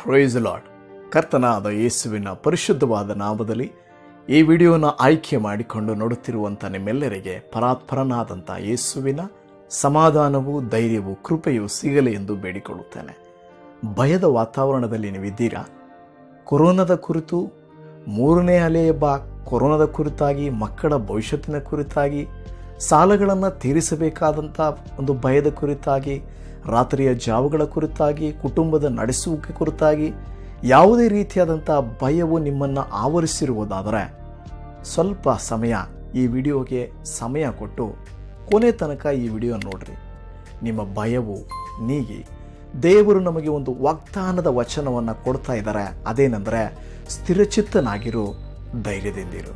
price Lad ಕರ್ತನಾದ ಯೇಸುವಿನ ಪರಿಶುದ್ಧವಾದ ನಾಮದಲ್ಲಿ ಈ ವಿಡಿಯೋನ ಆಯ್ಕೆ ಮಾಡಿಕೊಂಡು ನೋಡುತ್ತಿರುವಂಥ ನಿಮ್ಮೆಲ್ಲರಿಗೆ ಪರಾತ್ಪರನಾದಂಥ ಯೇಸುವಿನ ಸಮಾಧಾನವೂ ಧೈರ್ಯವೂ ಕೃಪೆಯೂ ಸಿಗಲಿ ಎಂದು ಬೇಡಿಕೊಳ್ಳುತ್ತೇನೆ ಭಯದ ವಾತಾವರಣದಲ್ಲಿ ನೀವಿದ್ದೀರಾ ಕೊರೋನಾದ ಕುರಿತು ಮೂರನೇ ಅಲೆಯ ಬಾ ಕೊರೋನಾದ ಕುರಿತಾಗಿ ಮಕ್ಕಳ ಭವಿಷ್ಯತ್ತಿನ ಕುರಿತಾಗಿ ಸಾಲಗಳನ್ನು ತೀರಿಸಬೇಕಾದಂಥ ಒಂದು ಭಯದ ಕುರಿತಾಗಿ ರಾತ್ರಿಯ ಜಾವಗಳ ಕುರಿತಾಗಿ ಕುಟುಂಬದ ನಡೆಸುವಿಕೆ ಕುರಿತಾಗಿ ಯಾವುದೇ ರೀತಿಯಾದಂಥ ಭಯವು ನಿಮ್ಮನ್ನು ಆವರಿಸಿರುವುದಾದರೆ ಸ್ವಲ್ಪ ಸಮಯ ಈ ವಿಡಿಯೋಗೆ ಸಮಯ ಕೊಟ್ಟು ಕೊನೆ ತನಕ ಈ ವಿಡಿಯೋ ನೋಡ್ರಿ ನಿಮ್ಮ ಭಯವು ನೀಗಿ ದೇವರು ನಮಗೆ ಒಂದು ವಾಗ್ದಾನದ ವಚನವನ್ನು ಕೊಡ್ತಾ ಇದ್ದಾರೆ ಅದೇನೆಂದರೆ ಸ್ಥಿರಚಿತ್ತನಾಗಿರು ಧೈರ್ಯದಿಂದಿರು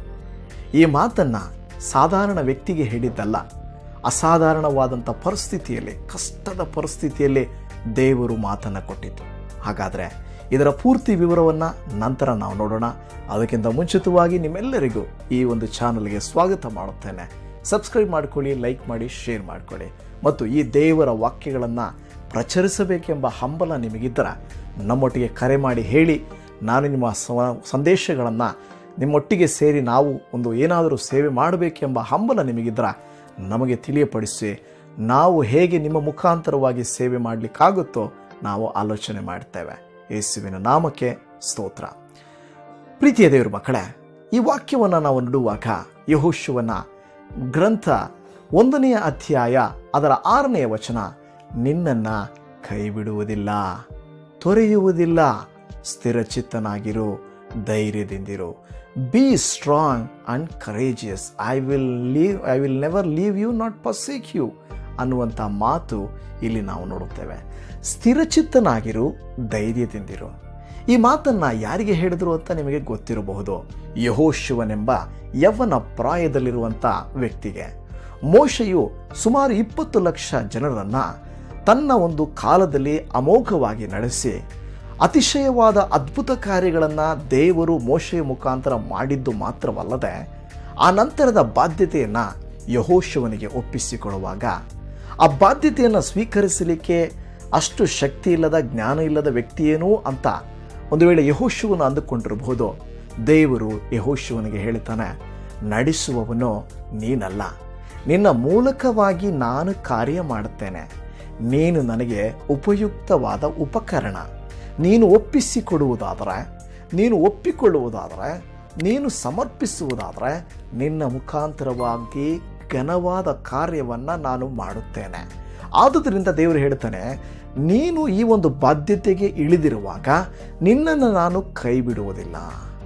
ಈ ಮಾತನ್ನು ಸಾಧಾರಣ ವ್ಯಕ್ತಿಗೆ ಹೇಳಿದ್ದಲ್ಲ ಅಸಾಧಾರಣವಾದಂಥ ಪರಿಸ್ಥಿತಿಯಲ್ಲಿ ಕಷ್ಟದ ಪರಿಸ್ಥಿತಿಯಲ್ಲಿ ದೇವರು ಮಾತನ್ನು ಕೊಟ್ಟಿತು ಹಾಗಾದರೆ ಇದರ ಪೂರ್ತಿ ವಿವರವನ್ನು ನಂತರ ನಾವು ನೋಡೋಣ ಅದಕ್ಕಿಂತ ಮುಂಚಿತವಾಗಿ ನಿಮ್ಮೆಲ್ಲರಿಗೂ ಈ ಒಂದು ಚಾನಲ್ಗೆ ಸ್ವಾಗತ ಮಾಡುತ್ತೇನೆ ಸಬ್ಸ್ಕ್ರೈಬ್ ಮಾಡ್ಕೊಳ್ಳಿ ಲೈಕ್ ಮಾಡಿ ಶೇರ್ ಮಾಡ್ಕೊಳ್ಳಿ ಮತ್ತು ಈ ದೇವರ ವಾಕ್ಯಗಳನ್ನು ಪ್ರಚರಿಸಬೇಕೆಂಬ ಹಂಬಲ ನಿಮಗಿದ್ದರೆ ನಮ್ಮೊಟ್ಟಿಗೆ ಕರೆ ಮಾಡಿ ಹೇಳಿ ನಾನು ನಿಮ್ಮ ಸ್ವ- ಸಂದೇಶಗಳನ್ನು ನಿಮ್ಮೊಟ್ಟಿಗೆ ಸೇರಿ ನಾವು ಒಂದು ಏನಾದರೂ ಸೇವೆ ಮಾಡಬೇಕೆಂಬ ಹಂಬಲ ನಿಮಗಿದ್ದರೆ ನಮಗೆ ತಿಳಿಯಪಡಿಸಿ ನಾವು ಹೇಗೆ ನಿಮ್ಮ ಮುಖಾಂತರವಾಗಿ ಸೇವೆ ಮಾಡಲಿಕ್ಕಾಗುತ್ತೋ ನಾವು ಆಲೋಚನೆ ಮಾಡ್ತೇವೆ ಯೇಸುವಿನ ನಾಮಕ್ಕೆ ಸ್ತೋತ್ರ ಪ್ರೀತಿಯ ದೇವರು ಮಕ್ಕಳೇ ಈ ವಾಕ್ಯವನ್ನು ನಾವು ನೋಡುವಾಗ ಯಹೋಶುವನ ಗ್ರಂಥ ಒಂದನೆಯ ಅಧ್ಯಾಯ ಅದರ ಆರನೆಯ ವಚನ ನಿನ್ನನ್ನು ಕೈ ಬಿಡುವುದಿಲ್ಲ ತೊರೆಯುವುದಿಲ್ಲ ಸ್ಥಿರಚಿತ್ತನಾಗಿರು ಧೈರ್ಯದಿಂದಿರು be strong and courageous I will leave I will never leave you not forsake you ಅನ್ನುವಂಥ ಮಾತು ಇಲ್ಲಿ ನಾವು ನೋಡುತ್ತೇವೆ ಸ್ಥಿರಚಿತ್ತನಾಗಿರು ಧೈರ್ಯದಿಂದಿರು ಈ ಮಾತನ್ನ ಯಾರಿಗೆ ಹೇಳಿದ್ರು ಅಂತ ನಿಮಗೆ ಗೊತ್ತಿರಬಹುದು ಯಹೋಶುವನೆಂಬ ಯವ್ವನ ಪ್ರಾಯದಲ್ಲಿರುವಂಥ ವ್ಯಕ್ತಿಗೆ ಮೋಶೆಯು ಸುಮಾರು ಇಪ್ಪತ್ತು ಲಕ್ಷ ಜನರನ್ನ ತನ್ನ ಒಂದು ಕಾಲದಲ್ಲಿ ಅಮೋಘವಾಗಿ ನಡೆಸಿ ಅತಿಶಯವಾದ ಅದ್ಭುತ ಕಾರ್ಯಗಳನ್ನು ದೇವರು ಮೋಶೆಯ ಮುಖಾಂತರ ಮಾಡಿದ್ದು ಮಾತ್ರವಲ್ಲದೆ ಆ ನಂತರದ ಬಾಧ್ಯತೆಯನ್ನು ಯಹೋಶುವನಿಗೆ ಒಪ್ಪಿಸಿಕೊಡುವಾಗ ಆ ಬಾಧ್ಯತೆಯನ್ನು ಸ್ವೀಕರಿಸಲಿಕ್ಕೆ ಅಷ್ಟು ಶಕ್ತಿ ಇಲ್ಲದ ಜ್ಞಾನ ಇಲ್ಲದ ವ್ಯಕ್ತಿಯೇನೂ ಅಂತ ಒಂದು ವೇಳೆ ಯಹೋಶುವನು ಅಂದುಕೊಂಡಿರಬಹುದು ದೇವರು ಯಹೋಶುವನಿಗೆ ಹೇಳ್ತಾನೆ ನಡೆಸುವವನು ನೀನಲ್ಲ ನಿನ್ನ ಮೂಲಕವಾಗಿ ನಾನು ಕಾರ್ಯ ಮಾಡುತ್ತೇನೆ ನೀನು ನನಗೆ ಉಪಯುಕ್ತವಾದ ಉಪಕರಣ ನೀನು ಒಪ್ಪಿಸಿಕೊಡುವುದಾದರೆ ನೀನು ಒಪ್ಪಿಕೊಳ್ಳುವುದಾದರೆ ನೀನು ಸಮರ್ಪಿಸುವುದಾದರೆ ನಿನ್ನ ಮುಖಾಂತರವಾಗಿ ಘನವಾದ ಕಾರ್ಯವನ್ನು ನಾನು ಮಾಡುತ್ತೇನೆ ಆದುದರಿಂದ ದೇವರು ಹೇಳ್ತಾನೆ ನೀನು ಈ ಒಂದು ಬಾಧ್ಯತೆಗೆ ಇಳಿದಿರುವಾಗ ನಿನ್ನನ್ನು ನಾನು ಕೈ ಬಿಡುವುದಿಲ್ಲ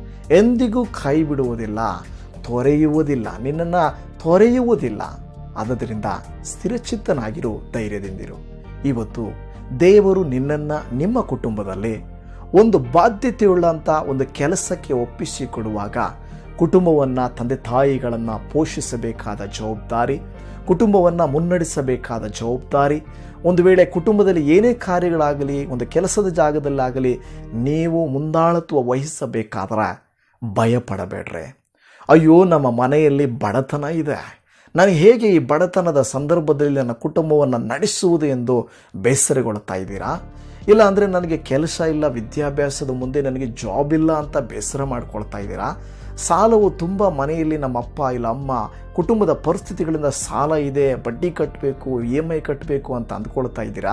ಎಂದಿಗೂ ಕೈ ಬಿಡುವುದಿಲ್ಲ ತೊರೆಯುವುದಿಲ್ಲ ನಿನ್ನನ್ನು ತೊರೆಯುವುದಿಲ್ಲ ಆದ್ದರಿಂದ ಸ್ಥಿರಚಿತ್ತನಾಗಿರು ಧೈರ್ಯದಿಂದಿರು ಇವತ್ತು ದೇವರು ನಿನ್ನನ್ನು ನಿಮ್ಮ ಕುಟುಂಬದಲ್ಲಿ ಒಂದು ಬಾಧ್ಯತೆಯುಳ್ಳಂಥ ಒಂದು ಕೆಲಸಕ್ಕೆ ಒಪ್ಪಿಸಿಕೊಡುವಾಗ ಕುಟುಂಬವನ್ನು ತಂದೆ ತಾಯಿಗಳನ್ನು ಪೋಷಿಸಬೇಕಾದ ಜವಾಬ್ದಾರಿ ಕುಟುಂಬವನ್ನು ಮುನ್ನಡೆಸಬೇಕಾದ ಜವಾಬ್ದಾರಿ ಒಂದು ವೇಳೆ ಕುಟುಂಬದಲ್ಲಿ ಏನೇ ಕಾರ್ಯಗಳಾಗಲಿ ಒಂದು ಕೆಲಸದ ಜಾಗದಲ್ಲಾಗಲಿ ನೀವು ಮುಂದಾಳತ್ವ ವಹಿಸಬೇಕಾದ್ರೆ ಭಯಪಡಬೇಡ್ರಿ ಅಯ್ಯೋ ನಮ್ಮ ಮನೆಯಲ್ಲಿ ಬಡತನ ಇದೆ ನಾನು ಹೇಗೆ ಈ ಬಡತನದ ಸಂದರ್ಭದಲ್ಲಿ ನನ್ನ ಕುಟುಂಬವನ್ನು ನಡೆಸುವುದು ಎಂದು ಬೇಸರಗೊಳ್ತಾ ಇದ್ದೀರಾ ಇಲ್ಲ ಅಂದರೆ ನನಗೆ ಕೆಲಸ ಇಲ್ಲ ವಿದ್ಯಾಭ್ಯಾಸದ ಮುಂದೆ ನನಗೆ ಜಾಬ್ ಇಲ್ಲ ಅಂತ ಬೇಸರ ಮಾಡ್ಕೊಳ್ತಾ ಇದ್ದೀರಾ ಸಾಲವು ತುಂಬ ಮನೆಯಲ್ಲಿ ನಮ್ಮ ಅಪ್ಪ ಇಲ್ಲ ಅಮ್ಮ ಕುಟುಂಬದ ಪರಿಸ್ಥಿತಿಗಳಿಂದ ಸಾಲ ಇದೆ ಬಡ್ಡಿ ಕಟ್ಟಬೇಕು ಇ ಎಮ್ ಐ ಕಟ್ಟಬೇಕು ಅಂತ ಅಂದ್ಕೊಳ್ತಾ ಇದ್ದೀರಾ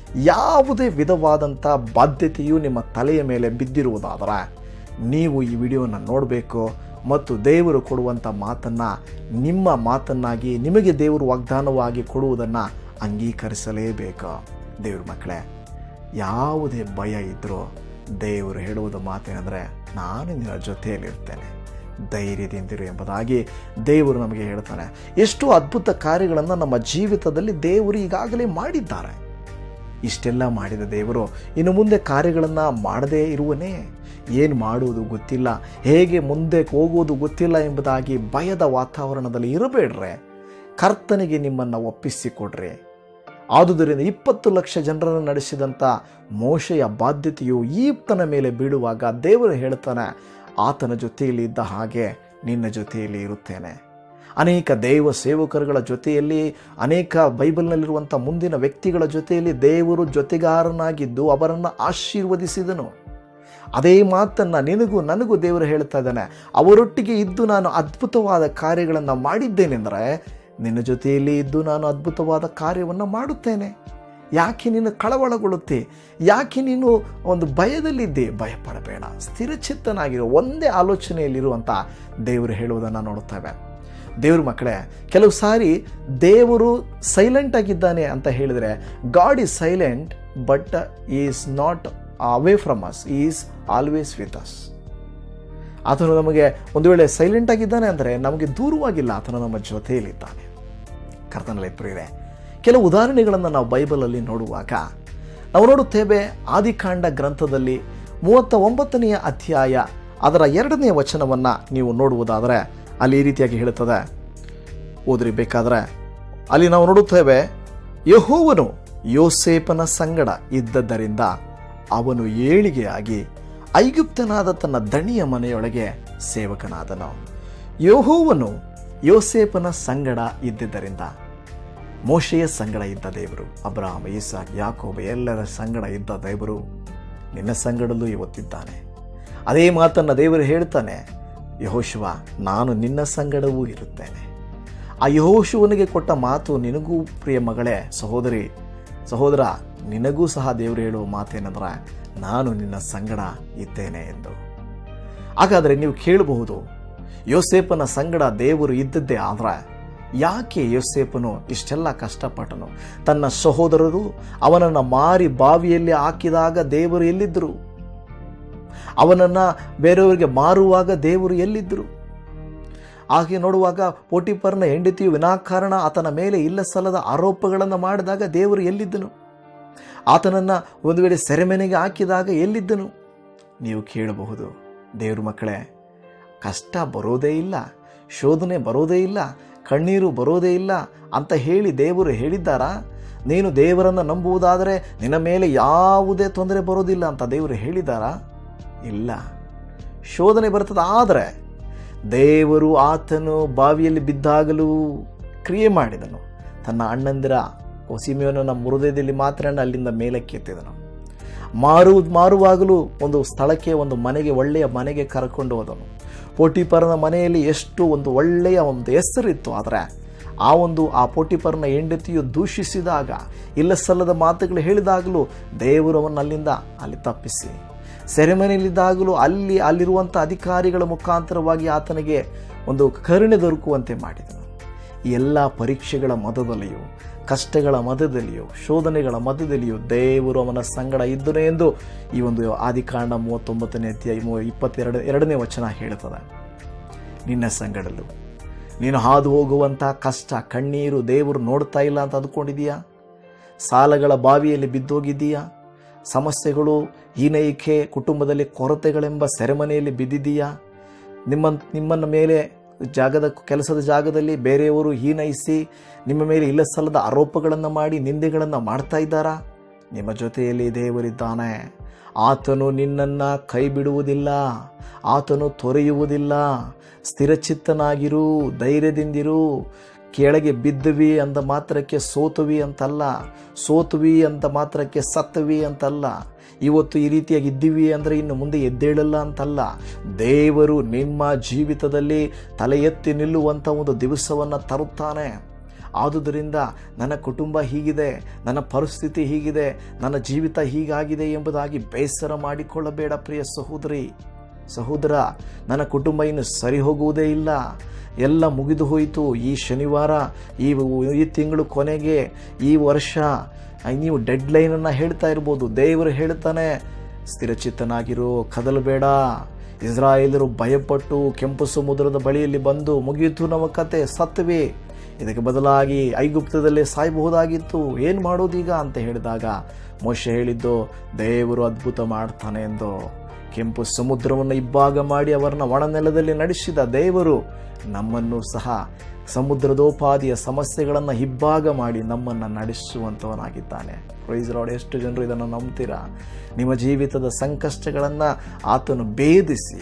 ಯಾವುದೇ ವಿಧವಾದಂಥ ಬಾಧ್ಯತೆಯು ನಿಮ್ಮ ತಲೆಯ ಮೇಲೆ ಬಿದ್ದಿರುವುದಾದರೆ ನೀವು ಈ ವಿಡಿಯೋನ ನೋಡಬೇಕು ಮತ್ತು ದೇವರು ಕೊಡುವಂಥ ಮಾತನ್ನು ನಿಮ್ಮ ಮಾತನ್ನಾಗಿ ನಿಮಗೆ ದೇವರು ವಾಗ್ದಾನವಾಗಿ ಕೊಡುವುದನ್ನು ಅಂಗೀಕರಿಸಲೇಬೇಕು ದೇವ್ರ ಮಕ್ಕಳೇ ಯಾವುದೇ ಭಯ ಇದ್ದರೂ ದೇವರು ಹೇಳುವುದು ಮಾತೇನೆಂದರೆ ನಾನು ನಿನ್ನ ಜೊತೆಯಲ್ಲಿರ್ತೇನೆ ಧೈರ್ಯದಿಂದಿರು ಎಂಬುದಾಗಿ ದೇವರು ನಮಗೆ ಹೇಳ್ತಾನೆ ಎಷ್ಟು ಅದ್ಭುತ ಕಾರ್ಯಗಳನ್ನು ನಮ್ಮ ಜೀವಿತದಲ್ಲಿ ದೇವರು ಈಗಾಗಲೇ ಮಾಡಿದ್ದಾರೆ ಇಷ್ಟೆಲ್ಲ ಮಾಡಿದ ದೇವರು ಇನ್ನು ಮುಂದೆ ಕಾರ್ಯಗಳನ್ನು ಮಾಡದೇ ಇರುವನೇ ಏನು ಮಾಡುವುದು ಗೊತ್ತಿಲ್ಲ ಹೇಗೆ ಮುಂದೆ ಹೋಗುವುದು ಗೊತ್ತಿಲ್ಲ ಎಂಬುದಾಗಿ ಭಯದ ವಾತಾವರಣದಲ್ಲಿ ಇರಬೇಡ್ರೆ ಕರ್ತನಿಗೆ ನಿಮ್ಮನ್ನು ಒಪ್ಪಿಸಿಕೊಡ್ರಿ ಆದುದರಿಂದ ಇಪ್ಪತ್ತು ಲಕ್ಷ ಜನರನ್ನು ನಡೆಸಿದಂಥ ಮೋಶೆಯ ಬಾಧ್ಯತೆಯು ಈತನ ಮೇಲೆ ಬೀಳುವಾಗ ದೇವರು ಹೇಳ್ತಾನೆ ಆತನ ಜೊತೆಯಲ್ಲಿ ಇದ್ದ ಹಾಗೆ ನಿನ್ನ ಜೊತೆಯಲ್ಲಿ ಇರುತ್ತೇನೆ ಅನೇಕ ದೈವ ಸೇವಕರುಗಳ ಜೊತೆಯಲ್ಲಿ ಅನೇಕ ಬೈಬಲ್ನಲ್ಲಿರುವಂಥ ಮುಂದಿನ ವ್ಯಕ್ತಿಗಳ ಜೊತೆಯಲ್ಲಿ ದೇವರು ಜೊತೆಗಾರನಾಗಿದ್ದು ಅವರನ್ನು ಆಶೀರ್ವದಿಸಿದನು ಅದೇ ಮಾತನ್ನು ನಿನಗೂ ನನಗೂ ದೇವರು ಹೇಳ್ತಾ ಇದ್ದಾನೆ ಅವರೊಟ್ಟಿಗೆ ಇದ್ದು ನಾನು ಅದ್ಭುತವಾದ ಕಾರ್ಯಗಳನ್ನು ಮಾಡಿದ್ದೇನೆಂದರೆ ನಿನ್ನ ಜೊತೆಯಲ್ಲಿ ಇದ್ದು ನಾನು ಅದ್ಭುತವಾದ ಕಾರ್ಯವನ್ನು ಮಾಡುತ್ತೇನೆ ಯಾಕೆ ನೀನು ಕಳವಳಗೊಳ್ಳುತ್ತೆ ಯಾಕೆ ನೀನು ಒಂದು ಭಯದಲ್ಲಿದ್ದೆ ಭಯಪಡಬೇಡ ಸ್ಥಿರಚಿತ್ತನಾಗಿರೋ ಒಂದೇ ಆಲೋಚನೆಯಲ್ಲಿರುವಂಥ ದೇವರು ಹೇಳುವುದನ್ನು ನೋಡುತ್ತೇವೆ ದೇವ್ರ ಮಕ್ಕಳೇ ಕೆಲವು ಸಾರಿ ದೇವರು ಸೈಲೆಂಟ್ ಆಗಿದ್ದಾನೆ ಅಂತ ಹೇಳಿದರೆ God is silent but is not away from us is always with us ಆತನು ನಮಗೆ ಒಂದು ವೇಳೆ ಸೈಲೆಂಟ್ ಆಗಿದ್ದಾನೆ ಅಂದರೆ ನಮಗೆ ದೂರವಾಗಿಲ್ಲ ಆತನು ನಮ್ಮ ಜೊತೆಯಲ್ಲಿದ್ದಾನೆ ಕರ್ತನಲ್ಲಿ ಪ್ರಿಯರೇ ಕೆಲವು ಉದಾಹರಣೆಗಳನ್ನು ನಾವು ಬೈಬಲಲ್ಲಿ ನೋಡುವಾಗ ನಾವು ನೋಡುತ್ತೇವೆ ಆದಿಕಾಂಡ ಗ್ರಂಥದಲ್ಲಿ ಮೂವತ್ತ ಒಂಬತ್ತನೆಯ ಅಧ್ಯಾಯ ಅದರ ಎರಡನೆಯ ವಚನವನ್ನು ನೀವು ನೋಡುವುದಾದರೆ ಅಲ್ಲಿ ಈ ರೀತಿಯಾಗಿ ಹೇಳುತ್ತದೆ ಓದ್ರಿ ಬೇಕಾದರೆ ಅಲ್ಲಿ ನಾವು ನೋಡುತ್ತೇವೆ ಯಹೋವನು ಯೋಸೇಪನ ಸಂಗಡ ಇದ್ದದ್ದರಿಂದ ಅವನು ಏಳಿಗೆಯಾಗಿ ಐಗುಪ್ತನಾದ ತನ್ನ ದಣಿಯ ಮನೆಯೊಳಗೆ ಸೇವಕನಾದನು ಯಹೋವನು ಯೋಸೇಪನ ಸಂಗಡ ಇದ್ದಿದ್ದರಿಂದ ಮೋಶೆಯ ಸಂಗಡ ಇದ್ದ ದೇವರು ಅಬ್ರಾಹಂ ಈಸಾಕ್ ಯಾಕೋಬ ಎಲ್ಲರ ಸಂಗಡ ಇದ್ದ ದೇವರು ನಿನ್ನ ಸಂಗಡಲ್ಲೂ ಇವತ್ತಿದ್ದಾನೆ ಅದೇ ಮಾತನ್ನು ದೇವರು ಹೇಳ್ತಾನೆ ಯಹೋಶುವ ನಾನು ನಿನ್ನ ಸಂಗಡವೂ ಇರುತ್ತೇನೆ ಆ ಯಹೋಶುವನಿಗೆ ಕೊಟ್ಟ ಮಾತು ನಿನಗೂ ಪ್ರಿಯ ಮಗಳೇ ಸಹೋದರಿ ಸಹೋದರ ನಿನಗೂ ಸಹ ದೇವರು ಹೇಳುವ ಮಾತೇನೆಂದ್ರೆ ನಾನು ನಿನ್ನ ಸಂಗಡ ಇದ್ದೇನೆ ಎಂದು ಹಾಗಾದರೆ ನೀವು ಕೇಳಬಹುದು ಯೋಸೇಪನ ಸಂಗಡ ದೇವರು ಇದ್ದದ್ದೇ ಆದ್ರೆ ಯಾಕೆ ಯೋಸೇಪನು ಇಷ್ಟೆಲ್ಲ ಕಷ್ಟಪಟ್ಟನು ತನ್ನ ಸಹೋದರರು ಅವನನ್ನು ಮಾರಿ ಬಾವಿಯಲ್ಲಿ ಹಾಕಿದಾಗ ದೇವರು ಎಲ್ಲಿದ್ದರು ಅವನನ್ನು ಬೇರೆಯವರಿಗೆ ಮಾರುವಾಗ ದೇವರು ಎಲ್ಲಿದ್ದರು ಹಾಗೆ ನೋಡುವಾಗ ಪೋಟಿಪರ್ನ ಹೆಂಡತಿಯು ವಿನಾಕಾರಣ ಆತನ ಮೇಲೆ ಇಲ್ಲ ಸಲ್ಲದ ಆರೋಪಗಳನ್ನು ಮಾಡಿದಾಗ ದೇವರು ಎಲ್ಲಿದ್ದನು ಆತನನ್ನು ಒಂದು ವೇಳೆ ಸೆರೆಮನೆಗೆ ಹಾಕಿದಾಗ ಎಲ್ಲಿದ್ದನು ನೀವು ಕೇಳಬಹುದು ದೇವ್ರ ಮಕ್ಕಳೇ ಕಷ್ಟ ಬರೋದೇ ಇಲ್ಲ ಶೋಧನೆ ಬರೋದೇ ಇಲ್ಲ ಕಣ್ಣೀರು ಬರೋದೇ ಇಲ್ಲ ಅಂತ ಹೇಳಿ ದೇವರು ಹೇಳಿದ್ದಾರಾ ನೀನು ದೇವರನ್ನು ನಂಬುವುದಾದರೆ ನಿನ್ನ ಮೇಲೆ ಯಾವುದೇ ತೊಂದರೆ ಬರೋದಿಲ್ಲ ಅಂತ ದೇವರು ಹೇಳಿದ್ದಾರಾ ಇಲ್ಲ ಶೋಧನೆ ಬರ್ತದೆ ಆದರೆ ದೇವರು ಆತನು ಬಾವಿಯಲ್ಲಿ ಬಿದ್ದಾಗಲೂ ಕ್ರಿಯೆ ಮಾಡಿದನು ತನ್ನ ಅಣ್ಣಂದಿರ ಒಸಿಮೆಯನನ್ನು ಮುರುದಯದಲ್ಲಿ ಮಾತ್ರ ಅಲ್ಲಿಂದ ಮೇಲಕ್ಕೆ ಎತ್ತಿದನು ಮಾರು ಮಾರುವಾಗಲೂ ಒಂದು ಸ್ಥಳಕ್ಕೆ ಒಂದು ಮನೆಗೆ ಒಳ್ಳೆಯ ಮನೆಗೆ ಕರ್ಕೊಂಡು ಹೋದನು ಪೋಟಿಪರನ ಮನೆಯಲ್ಲಿ ಎಷ್ಟು ಒಂದು ಒಳ್ಳೆಯ ಒಂದು ಹೆಸರಿತ್ತು ಆದರೆ ಆ ಒಂದು ಆ ಪೋಟಿಪರ್ನ ಹೆಂಡತಿಯು ದೂಷಿಸಿದಾಗ ಇಲ್ಲ ಸಲ್ಲದ ಮಾತುಗಳು ಹೇಳಿದಾಗಲೂ ದೇವರು ಅವನ್ನ ಅಲ್ಲಿಂದ ಅಲ್ಲಿ ತಪ್ಪಿಸಿ ಸೆರೆಮನೆಯಲ್ಲಿದ್ದಾಗಲೂ ಅಲ್ಲಿ ಅಲ್ಲಿರುವಂಥ ಅಧಿಕಾರಿಗಳ ಮುಖಾಂತರವಾಗಿ ಆತನಿಗೆ ಒಂದು ಕರುಣೆ ದೊರಕುವಂತೆ ಮಾಡಿದನು ಈ ಎಲ್ಲ ಪರೀಕ್ಷೆಗಳ ಮಧ್ಯದಲ್ಲಿಯೂ ಕಷ್ಟಗಳ ಮಧ್ಯದಲ್ಲಿಯೂ ಶೋಧನೆಗಳ ಮಧ್ಯದಲ್ಲಿಯೂ ದೇವರು ಅವನ ಸಂಗಡ ಇದ್ದನು ಎಂದು ಈ ಒಂದು ಆದಿಕಾಂಡ ಮೂವತ್ತೊಂಬತ್ತನೇ ಅಧ್ಯಾಯ ಮೂ ಇಪ್ಪತ್ತೆರಡು ಎರಡನೇ ವಚನ ಹೇಳುತ್ತದೆ ನಿನ್ನ ಸಂಗಡಲು ನೀನು ಹಾದು ಹೋಗುವಂಥ ಕಷ್ಟ ಕಣ್ಣೀರು ದೇವರು ನೋಡ್ತಾ ಇಲ್ಲ ಅಂತ ಅಂದ್ಕೊಂಡಿದೀಯಾ ಸಾಲಗಳ ಬಾವಿಯಲ್ಲಿ ಬಿದ್ದೋಗಿದ್ದೀಯಾ ಸಮಸ್ಯೆಗಳು ಹೀನೈಕೆ ಕುಟುಂಬದಲ್ಲಿ ಕೊರತೆಗಳೆಂಬ ಸೆರೆಮನೆಯಲ್ಲಿ ಬಿದ್ದಿದ್ದೀಯಾ ನಿಮ್ಮ ನಿಮ್ಮನ್ನ ಮೇಲೆ ಜಾಗದ ಕೆಲಸದ ಜಾಗದಲ್ಲಿ ಬೇರೆಯವರು ಹೀನೈಸಿ ನಿಮ್ಮ ಮೇಲೆ ಇಲ್ಲ ಸಲ್ಲದ ಆರೋಪಗಳನ್ನು ಮಾಡಿ ನಿಂದೆಗಳನ್ನು ಮಾಡ್ತಾ ಇದ್ದಾರಾ ನಿಮ್ಮ ಜೊತೆಯಲ್ಲಿ ದೇವರಿದ್ದಾನೆ ಆತನು ನಿನ್ನನ್ನು ಕೈ ಬಿಡುವುದಿಲ್ಲ ಆತನು ತೊರೆಯುವುದಿಲ್ಲ ಸ್ಥಿರಚಿತ್ತನಾಗಿರು ಧೈರ್ಯದಿಂದಿರು ಕೆಳಗೆ ಬಿದ್ದುವಿ ಅಂದ ಮಾತ್ರಕ್ಕೆ ಸೋತುವಿ ಅಂತಲ್ಲ ಸೋತುವಿ ಅಂತ ಮಾತ್ರಕ್ಕೆ ಸತ್ತವಿ ಅಂತಲ್ಲ ಇವತ್ತು ಈ ರೀತಿಯಾಗಿ ಇದ್ದೀವಿ ಅಂದರೆ ಇನ್ನು ಮುಂದೆ ಎದ್ದೇಳಲ್ಲ ಅಂತಲ್ಲ ದೇವರು ನಿಮ್ಮ ಜೀವಿತದಲ್ಲಿ ತಲೆ ಎತ್ತಿ ನಿಲ್ಲುವಂಥ ಒಂದು ದಿವಸವನ್ನು ತರುತ್ತಾನೆ ಆದುದರಿಂದ ನನ್ನ ಕುಟುಂಬ ಹೀಗಿದೆ ನನ್ನ ಪರಿಸ್ಥಿತಿ ಹೀಗಿದೆ ನನ್ನ ಜೀವಿತ ಹೀಗಾಗಿದೆ ಎಂಬುದಾಗಿ ಬೇಸರ ಮಾಡಿಕೊಳ್ಳಬೇಡ ಪ್ರಿಯ ಸಹೋದರಿ ಸಹೋದರ ನನ್ನ ಕುಟುಂಬ ಇನ್ನು ಸರಿ ಹೋಗುವುದೇ ಇಲ್ಲ ಎಲ್ಲ ಮುಗಿದು ಹೋಯಿತು ಈ ಶನಿವಾರ ಈ ಈ ತಿಂಗಳು ಕೊನೆಗೆ ಈ ವರ್ಷ ನೀವು ಡೆಡ್ ಲೈನನ್ನು ಹೇಳ್ತಾ ಇರ್ಬೋದು ದೇವರು ಹೇಳ್ತಾನೆ ಸ್ಥಿರಚಿತ್ತನಾಗಿರು ಕದಲಬೇಡ ಇಸ್ರಾಯೇಲರು ಭಯಪಟ್ಟು ಕೆಂಪು ಸಮುದ್ರದ ಬಳಿಯಲ್ಲಿ ಬಂದು ಮುಗಿಯಿತು ನಮ್ಮ ಕತೆ ಸತ್ವಿ ಇದಕ್ಕೆ ಬದಲಾಗಿ ಐಗುಪ್ತದಲ್ಲೇ ಸಾಯಬಹುದಾಗಿತ್ತು ಏನು ಮಾಡೋದೀಗ ಅಂತ ಹೇಳಿದಾಗ ಮೋಶೆ ಹೇಳಿದ್ದು ದೇವರು ಅದ್ಭುತ ಮಾಡ್ತಾನೆ ಎಂದು ಕೆಂಪು ಸಮುದ್ರವನ್ನು ಇಬ್ಬಾಗ ಮಾಡಿ ಅವರನ್ನ ಒಣನೆಲದಲ್ಲಿ ನಡೆಸಿದ ದೇವರು ನಮ್ಮನ್ನು ಸಹ ಸಮುದ್ರದೋಪಾದಿಯ ಸಮಸ್ಯೆಗಳನ್ನು ಇಬ್ಬಾಗ ಮಾಡಿ ನಮ್ಮನ್ನು ನಡೆಸುವಂಥವನಾಗಿದ್ದಾನೆ ಪ್ರೈಸ್ ಲಾರ್ಡ್ ಎಷ್ಟು ಜನರು ಇದನ್ನು ನಂಬ್ತೀರಾ ನಿಮ್ಮ ಜೀವಿತದ ಸಂಕಷ್ಟಗಳನ್ನು ಆತನು ಭೇದಿಸಿ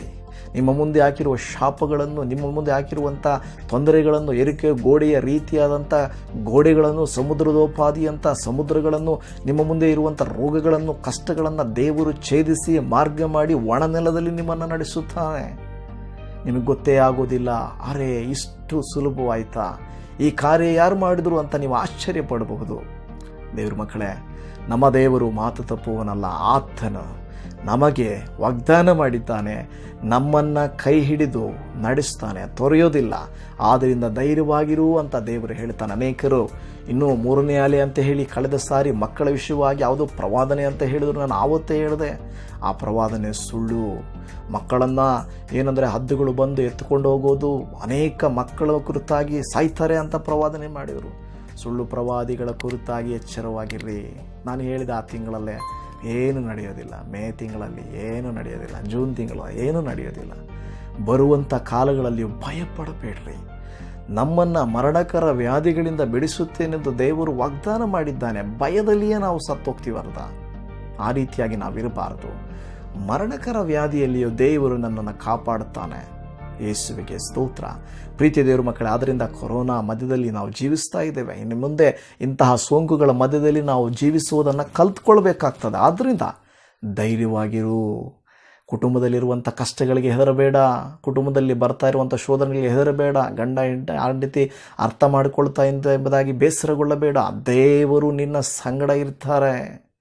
ನಿಮ್ಮ ಮುಂದೆ ಹಾಕಿರುವ ಶಾಪಗಳನ್ನು ನಿಮ್ಮ ಮುಂದೆ ಹಾಕಿರುವಂಥ ತೊಂದರೆಗಳನ್ನು ಎರಿಕೆ ಗೋಡೆಯ ರೀತಿಯಾದಂಥ ಗೋಡೆಗಳನ್ನು ಸಮುದ್ರದೋಪಾದಿಯಂಥ ಸಮುದ್ರಗಳನ್ನು ನಿಮ್ಮ ಮುಂದೆ ಇರುವಂಥ ರೋಗಗಳನ್ನು ಕಷ್ಟಗಳನ್ನು ದೇವರು ಛೇದಿಸಿ ಮಾರ್ಗ ಮಾಡಿ ಒಣ ನೆಲದಲ್ಲಿ ನಿಮ್ಮನ್ನು ನಡೆಸುತ್ತಾನೆ ನಿಮಗೆ ಗೊತ್ತೇ ಆಗೋದಿಲ್ಲ ಅರೆ ಇಷ್ಟು ಸುಲಭವಾಯ್ತಾ ಈ ಕಾರ್ಯ ಯಾರು ಮಾಡಿದ್ರು ಅಂತ ನೀವು ಆಶ್ಚರ್ಯ ಪಡಬಹುದು ದೇವ್ರ ಮಕ್ಕಳೇ ನಮ್ಮ ದೇವರು ಮಾತು ತಪ್ಪುವನಲ್ಲ ಆತನು ನಮಗೆ ವಾಗ್ದಾನ ಮಾಡಿದ್ದಾನೆ ನಮ್ಮನ್ನು ಕೈ ಹಿಡಿದು ನಡೆಸ್ತಾನೆ ತೊರೆಯೋದಿಲ್ಲ ಆದ್ದರಿಂದ ಧೈರ್ಯವಾಗಿರು ಅಂತ ದೇವರು ಹೇಳ್ತಾನೆ ಅನೇಕರು ಇನ್ನು ಮೂರನೇ ಅಲೆ ಅಂತ ಹೇಳಿ ಕಳೆದ ಸಾರಿ ಮಕ್ಕಳ ವಿಷಯವಾಗಿ ಯಾವುದೋ ಪ್ರವಾದನೆ ಅಂತ ಹೇಳಿದ್ರು ನಾನು ಆವತ್ತೇ ಹೇಳಿದೆ ಆ ಪ್ರವಾದನೆ ಸುಳ್ಳು ಮಕ್ಕಳನ್ನು ಏನಂದರೆ ಹದ್ದುಗಳು ಬಂದು ಎತ್ತುಕೊಂಡು ಹೋಗೋದು ಅನೇಕ ಮಕ್ಕಳ ಕುರಿತಾಗಿ ಸಾಯ್ತಾರೆ ಅಂತ ಪ್ರವಾದನೆ ಮಾಡಿದರು ಸುಳ್ಳು ಪ್ರವಾದಿಗಳ ಕುರಿತಾಗಿ ಎಚ್ಚರವಾಗಿರ್ರಿ ನಾನು ಹೇಳಿದ ಆ ತಿಂಗಳಲ್ಲೇ ಏನು ನಡೆಯೋದಿಲ್ಲ ಮೇ ತಿಂಗಳಲ್ಲಿ ಏನು ನಡೆಯೋದಿಲ್ಲ ಜೂನ್ ತಿಂಗಳು ಏನು ನಡೆಯೋದಿಲ್ಲ ಬರುವಂಥ ಕಾಲಗಳಲ್ಲಿಯೂ ಭಯಪಡಬೇಡ್ರಿ ನಮ್ಮನ್ನು ಮರಣಕರ ವ್ಯಾಧಿಗಳಿಂದ ಬಿಡಿಸುತ್ತೇನೆಂದು ದೇವರು ವಾಗ್ದಾನ ಮಾಡಿದ್ದಾನೆ ಭಯದಲ್ಲಿಯೇ ನಾವು ಸತ್ತೋಗ್ತೀವರ್ದ ಆ ರೀತಿಯಾಗಿ ನಾವಿರಬಾರದು ಮರಣಕರ ವ್ಯಾಧಿಯಲ್ಲಿಯೂ ದೇವರು ನನ್ನನ್ನು ಕಾಪಾಡುತ್ತಾನೆ ಯೇಸುವಿಗೆ ಸ್ತೋತ್ರ ಪ್ರೀತಿ ದೇವರು ಮಕ್ಕಳೇ ಆದ್ದರಿಂದ ಕೊರೋನಾ ಮಧ್ಯದಲ್ಲಿ ನಾವು ಜೀವಿಸ್ತಾ ಇದ್ದೇವೆ ಇನ್ನು ಮುಂದೆ ಇಂತಹ ಸೋಂಕುಗಳ ಮಧ್ಯದಲ್ಲಿ ನಾವು ಜೀವಿಸುವುದನ್ನು ಕಲ್ತ್ಕೊಳ್ಬೇಕಾಗ್ತದೆ ಆದ್ದರಿಂದ ಧೈರ್ಯವಾಗಿರು ಕುಟುಂಬದಲ್ಲಿರುವಂಥ ಕಷ್ಟಗಳಿಗೆ ಹೆದರಬೇಡ ಕುಟುಂಬದಲ್ಲಿ ಬರ್ತಾ ಇರುವಂಥ ಶೋಧನೆಗಳಿಗೆ ಹೆದರಬೇಡ ಗಂಡ ಹೆಂಡ ಹೆಂಡತಿ ಅರ್ಥ ಮಾಡಿಕೊಳ್ತಾ ಇಂದ ಎಂಬುದಾಗಿ ಬೇಸರಗೊಳ್ಳಬೇಡ ದೇವರು ನಿನ್ನ ಸಂಗಡ ಇರ್ತಾರೆ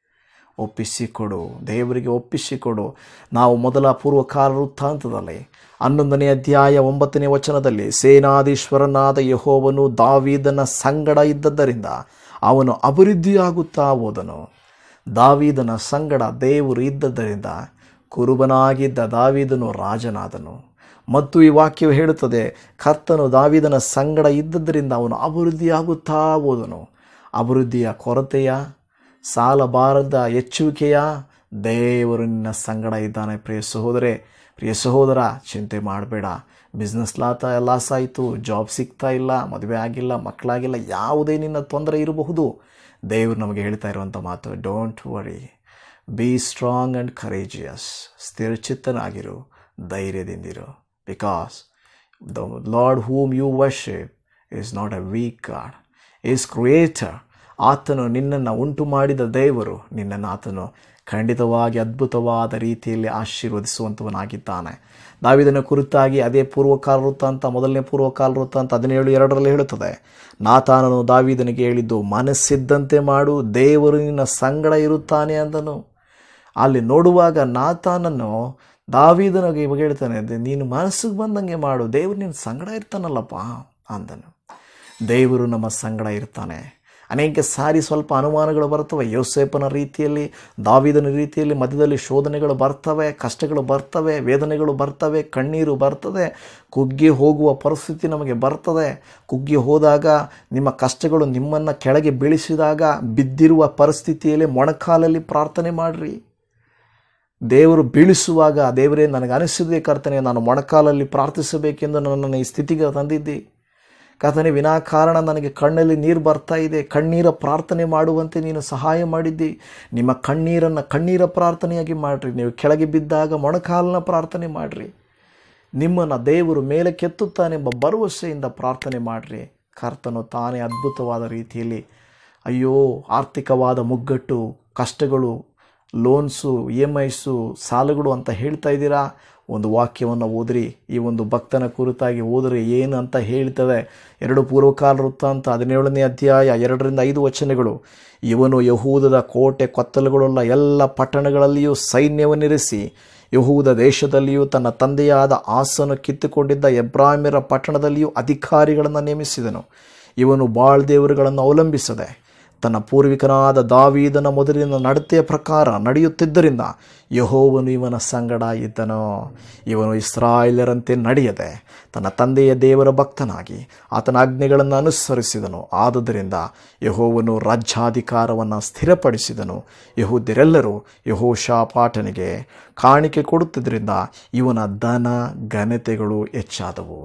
ಒಪ್ಪಿಸಿಕೊಡು ದೇವರಿಗೆ ಒಪ್ಪಿಸಿಕೊಡು ನಾವು ಮೊದಲ ಪೂರ್ವಕಾಲ ವೃತ್ತಾಂತದಲ್ಲಿ ಹನ್ನೊಂದನೇ ಅಧ್ಯಾಯ ಒಂಬತ್ತನೇ ವಚನದಲ್ಲಿ ಸೇನಾಧೀಶ್ವರನಾದ ಯಹೋವನು ದಾವೀದನ ಸಂಗಡ ಇದ್ದದ್ದರಿಂದ ಅವನು ಅಭಿವೃದ್ಧಿಯಾಗುತ್ತಾ ಹೋದನು ದಾವೀದನ ಸಂಗಡ ದೇವರು ಇದ್ದದ್ದರಿಂದ ಕುರುಬನಾಗಿದ್ದ ದಾವೀದನು ರಾಜನಾದನು ಮತ್ತು ಈ ವಾಕ್ಯವು ಹೇಳುತ್ತದೆ ಕರ್ತನು ದಾವಿದನ ಸಂಗಡ ಇದ್ದದ್ದರಿಂದ ಅವನು ಅಭಿವೃದ್ಧಿಯಾಗುತ್ತಾ ಹೋದನು ಅಭಿವೃದ್ಧಿಯ ಕೊರತೆಯ ಸಾಲ ಬಾರದ ಹೆಚ್ಚುವಿಕೆಯ ದೇವರು ನಿನ್ನ ಸಂಗಡ ಇದ್ದಾನೆ ಪ್ರಿಯ ಸಹೋದರೇ ಪ್ರಿಯ ಸಹೋದರ ಚಿಂತೆ ಮಾಡಬೇಡ ಬಿಸ್ನೆಸ್ ಲಾತ ಲಾಸ್ ಆಯಿತು ಜಾಬ್ ಸಿಗ್ತಾ ಇಲ್ಲ ಮದುವೆ ಆಗಿಲ್ಲ ಮಕ್ಕಳಾಗಿಲ್ಲ ಯಾವುದೇ ನಿನ್ನ ತೊಂದರೆ ಇರಬಹುದು ದೇವರು ನಮಗೆ ಹೇಳ್ತಾ ಇರುವಂಥ ಮಾತು don't worry be strong and courageous ಸ್ಥಿರಚಿತ್ತನಾಗಿರು ಧೈರ್ಯದಿಂದಿರು because the Lord whom you worship is not a weak God is creator ಆತನು ನಿನ್ನನ್ನು ಉಂಟು ಮಾಡಿದ ದೇವರು ನಿನ್ನನ್ನು ಆತನು ಖಂಡಿತವಾಗಿ ಅದ್ಭುತವಾದ ರೀತಿಯಲ್ಲಿ ಆಶೀರ್ವದಿಸುವಂಥವನಾಗಿದ್ದಾನೆ ದಾವಿದನ ಕುರಿತಾಗಿ ಅದೇ ಪೂರ್ವಕಾಲ ವೃತ್ತ ಅಂತ ಮೊದಲನೇ ಪೂರ್ವಕಾಲ ವೃತ್ತ ಅಂತ ಹದಿನೇಳು ಎರಡರಲ್ಲಿ ಹೇಳುತ್ತದೆ ನಾತಾನನು ದಾವಿದನಿಗೆ ಹೇಳಿದ್ದು ಮನಸ್ಸಿದ್ದಂತೆ ಮಾಡು ದೇವರು ನಿನ್ನ ಸಂಗಡ ಇರುತ್ತಾನೆ ಅಂದನು ಅಲ್ಲಿ ನೋಡುವಾಗ ನಾತಾನನ್ನು ದಾವಿದನಿಗೆ ಇವಾಗ ಹೇಳ್ತಾನೆ ನೀನು ಮನಸ್ಸಿಗೆ ಬಂದಂಗೆ ಮಾಡು ದೇವರು ನಿನ್ನ ಸಂಗಡ ಇರ್ತಾನಲ್ಲಪ್ಪ ಅಂದನು ದೇವರು ನಮ್ಮ ಸಂಗಡ ಇರ್ತಾನೆ ಅನೇಕ ಸಾರಿ ಸ್ವಲ್ಪ ಅನುಮಾನಗಳು ಬರ್ತವೆ ಯೋಸೇಪನ ರೀತಿಯಲ್ಲಿ ದಾವಿದನ ರೀತಿಯಲ್ಲಿ ಮಧ್ಯದಲ್ಲಿ ಶೋಧನೆಗಳು ಬರ್ತವೆ ಕಷ್ಟಗಳು ಬರ್ತವೆ ವೇದನೆಗಳು ಬರ್ತವೆ ಕಣ್ಣೀರು ಬರ್ತದೆ ಕುಗ್ಗಿ ಹೋಗುವ ಪರಿಸ್ಥಿತಿ ನಮಗೆ ಬರ್ತದೆ ಕುಗ್ಗಿ ಹೋದಾಗ ನಿಮ್ಮ ಕಷ್ಟಗಳು ನಿಮ್ಮನ್ನು ಕೆಳಗೆ ಬೀಳಿಸಿದಾಗ ಬಿದ್ದಿರುವ ಪರಿಸ್ಥಿತಿಯಲ್ಲಿ ಮೊಣಕಾಲಲ್ಲಿ ಪ್ರಾರ್ಥನೆ ಮಾಡಿರಿ ದೇವರು ಬೀಳಿಸುವಾಗ ದೇವರೇ ನನಗೆ ಅನಿಸಿದೆ ಕರ್ತನೆ ನಾನು ಮೊಣಕಾಲಲ್ಲಿ ಪ್ರಾರ್ಥಿಸಬೇಕೆಂದು ನನ್ನನ್ನು ಈ ಸ್ಥಿತಿಗೆ ತಂದಿದ್ದೆ ಕರ್ತನೆ ವಿನಾಕಾರಣ ನನಗೆ ಕಣ್ಣಲ್ಲಿ ನೀರು ಬರ್ತಾ ಇದೆ ಕಣ್ಣೀರ ಪ್ರಾರ್ಥನೆ ಮಾಡುವಂತೆ ನೀನು ಸಹಾಯ ಮಾಡಿದ್ದಿ ನಿಮ್ಮ ಕಣ್ಣೀರನ್ನು ಕಣ್ಣೀರ ಪ್ರಾರ್ಥನೆಯಾಗಿ ಮಾಡಿರಿ ನೀವು ಕೆಳಗೆ ಬಿದ್ದಾಗ ಮೊಣಕಾಲನ ಪ್ರಾರ್ಥನೆ ಮಾಡಿರಿ ನಿಮ್ಮನ್ನು ದೇವರು ಮೇಲೆ ಕೆತ್ತುತ್ತಾನೆಂಬ ಭರವಸೆಯಿಂದ ಪ್ರಾರ್ಥನೆ ಮಾಡಿರಿ ಕರ್ತನು ತಾನೇ ಅದ್ಭುತವಾದ ರೀತಿಯಲ್ಲಿ ಅಯ್ಯೋ ಆರ್ಥಿಕವಾದ ಮುಗ್ಗಟ್ಟು ಕಷ್ಟಗಳು ಲೋನ್ಸು ಇ ಎಮ್ ಐಸು ಸಾಲಗಳು ಅಂತ ಹೇಳ್ತಾ ಇದ್ದೀರಾ ಒಂದು ವಾಕ್ಯವನ್ನು ಓದ್ರಿ ಈ ಒಂದು ಭಕ್ತನ ಕುರಿತಾಗಿ ಓದ್ರಿ ಏನು ಅಂತ ಹೇಳ್ತದೆ ಎರಡು ಪೂರ್ವಕಾಲ ವೃತ್ತ ಅಂತ ಹದಿನೇಳನೇ ಅಧ್ಯಾಯ ಎರಡರಿಂದ ಐದು ವಚನಗಳು ಇವನು ಯಹೂದದ ಕೋಟೆ ಕೊತ್ತಲುಗಳುಳ್ಳ ಎಲ್ಲ ಪಟ್ಟಣಗಳಲ್ಲಿಯೂ ಸೈನ್ಯವನ್ನಿರಿಸಿ ಯಹೂದ ದೇಶದಲ್ಲಿಯೂ ತನ್ನ ತಂದೆಯಾದ ಆಸನು ಕಿತ್ತುಕೊಂಡಿದ್ದ ಎಬ್ರಾಹಿಮರ ಪಟ್ಟಣದಲ್ಲಿಯೂ ಅಧಿಕಾರಿಗಳನ್ನು ನೇಮಿಸಿದನು ಇವನು ಬಾಳ್ ದೇವರುಗಳನ್ನು ಅವಲಂಬಿಸದೆ ತನ್ನ ಪೂರ್ವಿಕನಾದ ದಾವೀದನ ಮೊದಲಿನ ನಡತೆಯ ಪ್ರಕಾರ ನಡೆಯುತ್ತಿದ್ದರಿಂದ ಯಹೋವನು ಇವನ ಸಂಗಡ ಇದ್ದನು ಇವನು ಇಸ್ರಾಯೇಲರಂತೆ ನಡೆಯದೆ ತನ್ನ ತಂದೆಯ ದೇವರ ಭಕ್ತನಾಗಿ ಆತನ ಆಜ್ಞೆಗಳನ್ನು ಅನುಸರಿಸಿದನು ಆದುದರಿಂದ ಯಹೋವನು ರಾಜ್ಯಾಧಿಕಾರವನ್ನು ಸ್ಥಿರಪಡಿಸಿದನು ಯಹೂದ್ಯರೆಲ್ಲರೂ ಯಹೋಶಾಪಾಟನಿಗೆ ಕಾಣಿಕೆ ಕೊಡುತ್ತಿದ್ದರಿಂದ ಇವನ ಧನ ಘನತೆಗಳು ಹೆಚ್ಚಾದವು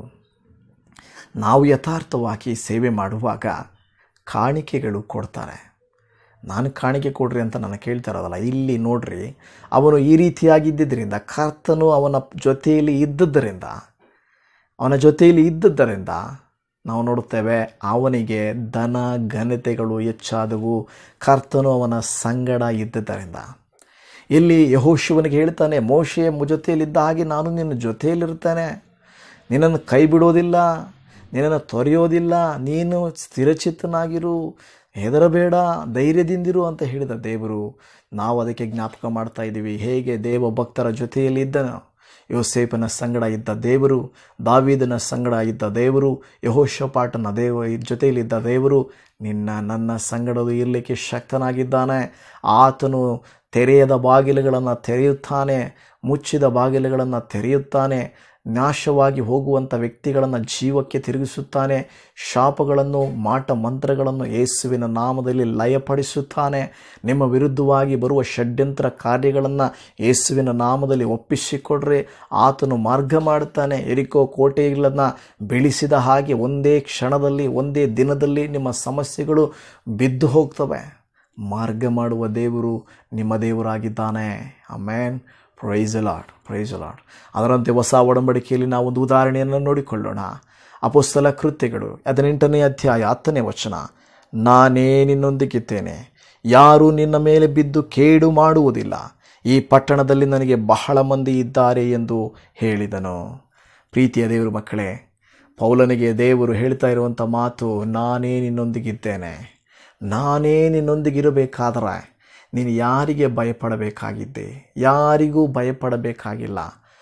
ನಾವು ಯಥಾರ್ಥವಾಗಿ ಸೇವೆ ಮಾಡುವಾಗ ಕಾಣಿಕೆಗಳು ಕೊಡ್ತಾರೆ ನಾನು ಕಾಣಿಕೆ ಕೊಡ್ರಿ ಅಂತ ನಾನು ಕೇಳ್ತಾ ಇರೋದಲ್ಲ ಇಲ್ಲಿ ನೋಡ್ರಿ ಅವನು ಈ ರೀತಿಯಾಗಿದ್ದರಿಂದ ಕರ್ತನು ಅವನ ಜೊತೆಯಲ್ಲಿ ಇದ್ದದ್ದರಿಂದ ಅವನ ಜೊತೆಯಲ್ಲಿ ಇದ್ದದ್ದರಿಂದ ನಾವು ನೋಡುತ್ತೇವೆ ಅವನಿಗೆ ಧನ ಘನತೆಗಳು ಹೆಚ್ಚಾದವು ಕರ್ತನು ಅವನ ಸಂಗಡ ಇದ್ದುದರಿಂದ ಇಲ್ಲಿ ಯಹೋಶಿವನಿಗೆ ಹೇಳ್ತಾನೆ ಮೋಶೆ ಜೊತೆಯಲ್ಲಿದ್ದ ಹಾಗೆ ನಾನು ನಿನ್ನ ಜೊತೆಯಲ್ಲಿರ್ತೇನೆ ನಿನ್ನನ್ನು ಕೈ ಬಿಡೋದಿಲ್ಲ ನಿನ್ನನ್ನು ತೊರೆಯೋದಿಲ್ಲ ನೀನು ಸ್ಥಿರಚಿತ್ತನಾಗಿರು ಹೆದರಬೇಡ ಧೈರ್ಯದಿಂದಿರು ಅಂತ ಹೇಳಿದ ದೇವರು ನಾವು ಅದಕ್ಕೆ ಜ್ಞಾಪಕ ಮಾಡ್ತಾ ಇದ್ದೀವಿ ಹೇಗೆ ದೇವ ಭಕ್ತರ ಜೊತೆಯಲ್ಲಿ ಇದ್ದನು ಯೋಸೇಪನ ಸಂಗಡ ಇದ್ದ ದೇವರು ದಾವೀದನ ಸಂಗಡ ಇದ್ದ ದೇವರು ಯಹೋಶಪಾಟನ ದೇವ ಜೊತೆಯಲ್ಲಿದ್ದ ದೇವರು ನಿನ್ನ ನನ್ನ ಸಂಗಡದು ಇರಲಿಕ್ಕೆ ಶಕ್ತನಾಗಿದ್ದಾನೆ ಆತನು ತೆರೆಯದ ಬಾಗಿಲುಗಳನ್ನು ತೆರೆಯುತ್ತಾನೆ ಮುಚ್ಚಿದ ಬಾಗಿಲುಗಳನ್ನು ತೆರೆಯುತ್ತಾನೆ ನಾಶವಾಗಿ ಹೋಗುವಂಥ ವ್ಯಕ್ತಿಗಳನ್ನು ಜೀವಕ್ಕೆ ತಿರುಗಿಸುತ್ತಾನೆ ಶಾಪಗಳನ್ನು ಮಾಟ ಮಂತ್ರಗಳನ್ನು ಯೇಸುವಿನ ನಾಮದಲ್ಲಿ ಲಯಪಡಿಸುತ್ತಾನೆ ನಿಮ್ಮ ವಿರುದ್ಧವಾಗಿ ಬರುವ ಷಡ್ಯಂತ್ರ ಕಾರ್ಯಗಳನ್ನು ಯೇಸುವಿನ ನಾಮದಲ್ಲಿ ಒಪ್ಪಿಸಿಕೊಡ್ರೆ ಆತನು ಮಾರ್ಗ ಮಾಡುತ್ತಾನೆ ಎರಿಕೋ ಕೋಟೆಗಳನ್ನು ಬೆಳೆಸಿದ ಹಾಗೆ ಒಂದೇ ಕ್ಷಣದಲ್ಲಿ ಒಂದೇ ದಿನದಲ್ಲಿ ನಿಮ್ಮ ಸಮಸ್ಯೆಗಳು ಬಿದ್ದು ಹೋಗ್ತವೆ ಮಾರ್ಗ ಮಾಡುವ ದೇವರು ನಿಮ್ಮ ದೇವರಾಗಿದ್ದಾನೆ amen praise Lord praise Lord ಅದರಂತೆ ಹೊಸ ಒಡಂಬಡಿಕೆಯಲ್ಲಿ ನಾವು ಒಂದು ಉದಾಹರಣೆಯನ್ನು ನೋಡಿಕೊಳ್ಳೋಣ ಅಪೋಸ್ತಲ ಕೃತ್ಯಗಳು ಹದಿನೆಂಟನೇ ಅಧ್ಯಾಯ ಹತ್ತನೇ ವಚನ ನಾನೇ ನಿನ್ನೊಂದಿಗಿದ್ದೇನೆ ಯಾರೂ ನಿನ್ನ ಮೇಲೆ ಬಿದ್ದು ಕೇಡು ಮಾಡುವುದಿಲ್ಲ ಈ ಪಟ್ಟಣದಲ್ಲಿ ನನಗೆ ಬಹಳ ಮಂದಿ ಇದ್ದಾರೆ ಎಂದು ಹೇಳಿದನು ಪ್ರೀತಿಯ ದೇವರು ಮಕ್ಕಳೇ ಪೌಲನಿಗೆ ದೇವರು ಹೇಳ್ತಾ ಇರುವಂಥ ಮಾತು ನಾನೇ ನಿನ್ನೊಂದಿಗಿದ್ದೇನೆ ನಾನೇ ನಿನ್ನೊಂದಿಗಿರಬೇಕಾದ್ರೆ ನೀನು ಯಾರಿಗೆ ಭಯಪಡಬೇಕಾಗಿದ್ದೆ ಯಾರಿಗೂ ಭಯಪಡಬೇಕಾಗಿಲ್ಲ